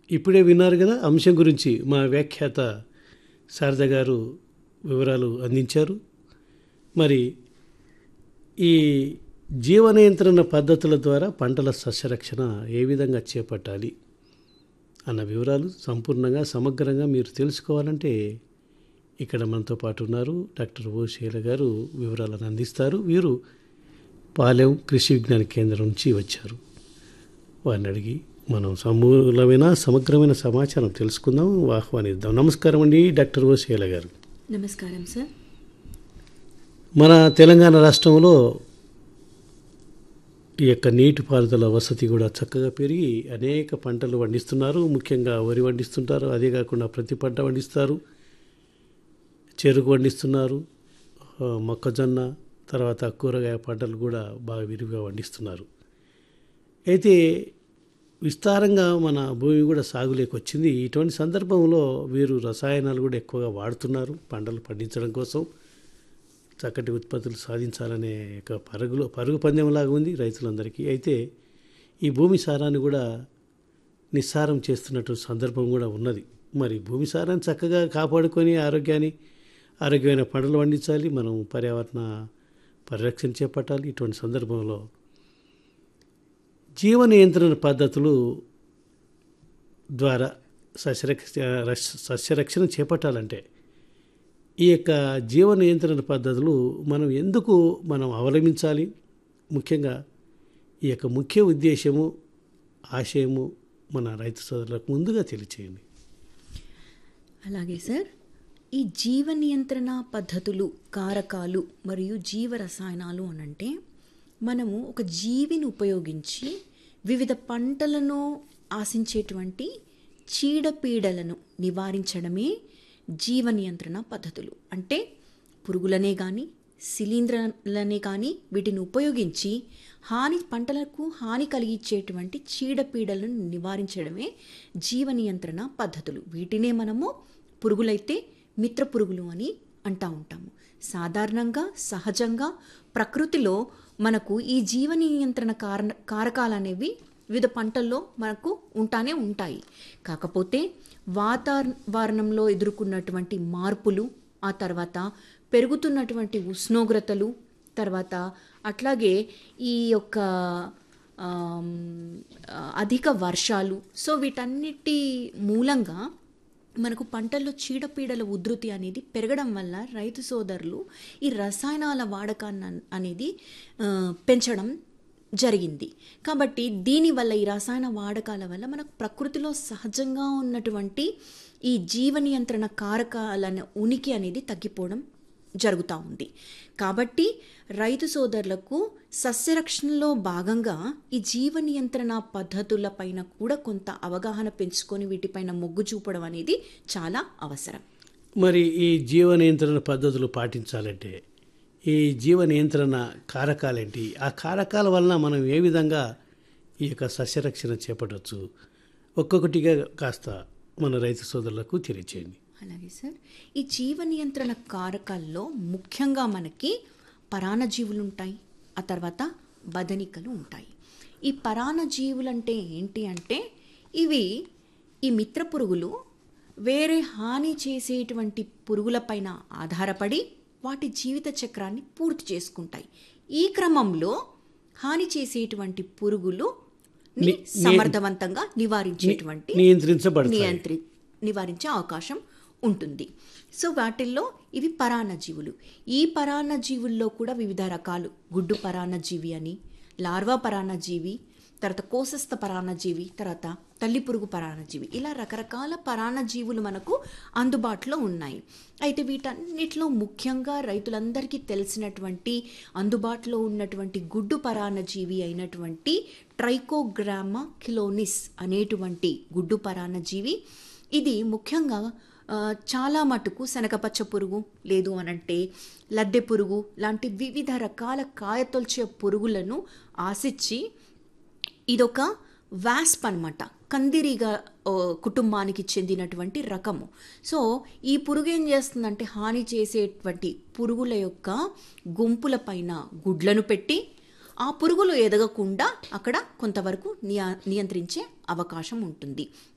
ఇప్పుడే విన్నారు కదా అంశం గురించి మా వ్యాఖ్యాత శారద గారు వివరాలు అందించారు మరి ఈ జీవ నియంత్రణ పద్ధతుల ద్వారా పంటల సస్యరక్షణ ఏ విధంగా చేపట్టాలి అన్న వివరాలు సంపూర్ణంగా సమగ్రంగా మీరు తెలుసుకోవాలంటే ఇక్కడ మనతో పాటు ఉన్నారు డాక్టర్ ఓ శైల గారు వివరాలను అందిస్తారు వీరు పాలెం కృషి విజ్ఞాన కేంద్రం నుంచి వచ్చారు వారిని అడిగి మనం సమూలమైన సమగ్రమైన సమాచారం తెలుసుకుందాం ఆహ్వానిద్దాం నమస్కారం అండి డాక్టర్ ఓ శైల గారు నమస్కారం సార్ మన తెలంగాణ రాష్ట్రంలో ఈ యొక్క నీటిపారుదల వసతి కూడా చక్కగా పెరిగి అనేక పంటలు పండిస్తున్నారు ముఖ్యంగా వరి పండిస్తుంటారు అదే కాకుండా ప్రతి పంట పండిస్తారు చెరుకు పండిస్తున్నారు ఆ, మొక్కజొన్న తర్వాత కూరగాయ పంటలు కూడా బాగా విరివిగా పండిస్తున్నారు అయితే విస్తారంగా మన భూమి కూడా సాగులోకి వచ్చింది ఇటువంటి సందర్భంలో వీరు రసాయనాలు కూడా ఎక్కువగా వాడుతున్నారు పంటలు పండించడం కోసం చక్కటి ఉత్పత్తులు సాధించాలనే ఒక పరుగులో పరుగు పందెంలాగా ఉంది రైతులందరికీ అయితే ఈ భూమి సారాన్ని కూడా నిస్సారం చేస్తున్నట్టు సందర్భం కూడా ఉన్నది మరి భూమి సారాన్ని చక్కగా కాపాడుకొని ఆరోగ్యాన్ని ఆరోగ్యమైన పంటలు పండించాలి మనం పర్యావరణ పరిరక్షణ చేపట్టాలి ఇటువంటి సందర్భంలో జీవ నియంత్రణ పద్ధతులు ద్వారా సస్యరక్ష రక్ష- సస్యరక్షణ చేపట్టాలంటే ఈ యొక్క జీవ నియంత్రణ పద్ధతులు మనం ఎందుకు మనం అవలంబించాలి ముఖ్యంగా ఈ యొక్క ముఖ్య ఉద్దేశము ఆశయము మన రైతు సోదరులకు ముందుగా తెలియచేయండి అలాగే సార్ ఈ జీవ నియంత్రణ పద్ధతులు కారకాలు మరియు జీవ రసాయనాలు అనంటే మనము ఒక జీవిని ఉపయోగించి వివిధ పంటలను ఆశించేటువంటి చీడపీడలను నివారించడమే జీవ నియంత్రణ పద్ధతులు అంటే పురుగులనే కానీ శిలీంధ్రాలనే కానీ వీటిని ఉపయోగించి హాని పంటలకు హాని కలిగించేటువంటి చీడపీడలను నివారించడమే జీవ నియంత్రణ పద్ధతులు వీటినే మనము పురుగులైతే మిత్ర పురుగులు అని అంటా ఉంటాము సాధారణంగా సహజంగా ప్రకృతిలో మనకు ఈ జీవ నియంత్రణ కారణ కారకాలు అనేవి వివిధ పంటల్లో మనకు ఉంటానే ఉంటాయి కాకపోతే వాతావరణంలో ఎదుర్కొన్నటువంటి మార్పులు ఆ తర్వాత పెరుగుతున్నటువంటి ఉష్ణోగ్రతలు తర్వాత అట్లాగే ఈ యొక్క ఆమ్, అధిక వర్షాలు సో వీటన్నిటి మూలంగా మనకు పంటల్లో చీడపీడల ఉధృతి అనేది పెరగడం వల్ల రైతు సోదరులు ఈ రసాయనాల వాడకాన్ని అన్- అనేది ఆ, పెంచడం జరిగింది కాబట్టి దీనివల్ల ఈ రసాయన వాడకాల వల్ల మనకు ప్రకృతిలో సహజంగా ఉన్నటువంటి ఈ జీవ నియంత్రణ కారకాల ఉనికి అనేది తగ్గిపోవడం జరుగుతూ ఉంది కాబట్టి రైతు సోదరులకు సస్యరక్షణలో భాగంగా ఈ జీవ నియంత్రణ పద్ధతుల పైన కూడా కొంత అవగాహన పెంచుకొని వీటిపైన మొగ్గు చూపడం అనేది చాలా అవసరం మరి ఈ జీవ నియంత్రణ పద్ధతులు పాటించాలంటే ఈ జీవ నియంత్రణ కారకాలేంటి ఆ కారకాల వలన మనం ఏ విధంగా ఈ యొక్క సస్యరక్షణ చేపట్టవచ్చు ఒక్కొక్కటిగా కాస్త మన రైతు సోదరులకు తెలియచేయండి అలాగే సార్ ఈ జీవ నియంత్రణ కారకాల్లో ముఖ్యంగా మనకి పరాన్నజీవులు ఉంటాయి ఆ తర్వాత బదనికలు ఉంటాయి ఈ పరాన్నజీవులు అంటే ఏంటి అంటే ఇవి ఈ మిత్ర పురుగులు వేరే హాని చేసేటువంటి పురుగులపైన ఆధారపడి వాటి జీవిత చక్రాన్ని పూర్తి చేసుకుంటాయి ఈ క్రమంలో హాని చేసేటువంటి పురుగులు ని ని- సమర్థవంతంగా నివారించేటువంటి నియంత్రించబడతాయి నియంత్రి నివారించే అవకాశం ఉంటుంది సో వాటిల్లో ఇవి పరాన్నజీవులు ఈ పరాన్నజీవుల్లో కూడా వివిధ రకాలు గుడ్డు పరాన్నజీవి అని లార్వా పరాన్నజీవి తర్వాత కోసస్థ పరాన్నజీవి తర్వాత తల్లి పురుగు పరాన్నజీవి ఇలా రకరకాల పరాన్నజీవులు మనకు అందుబాటులో ఉన్నాయి అయితే వీటన్నిటిలో ముఖ్యంగా రైతులందరికీ తెలిసినటువంటి అందుబాటులో ఉన్నటువంటి గుడ్డు పరాన్నజీవి అయినటువంటి ట్రైకోగ్రామా కిలోనిస్ అనేటువంటి గుడ్డు పరాన్నజీవి ఇది ముఖ్యంగా ఆ, చాలా మటుకు శనగపచ్చ పురుగు లేదు అనంటే లద్దె పురుగు లాంటి వివిధ రకాల కాయతొల్చే పురుగులను ఆశించి ఇదొక వాస్ప్ అనమాట కందిరీగా ఆ, కుటుంబానికి చెందినటువంటి రకము సో ఈ పురుగు ఏం చేస్తుందంటే హాని చేసేటువంటి పురుగుల యొక్క గుంపుల పైన గుడ్లను పెట్టి ఆ పురుగులు ఎదగకుండా అక్కడ కొంతవరకు నియ నియంత్రించే అవకాశం ఉంటుంది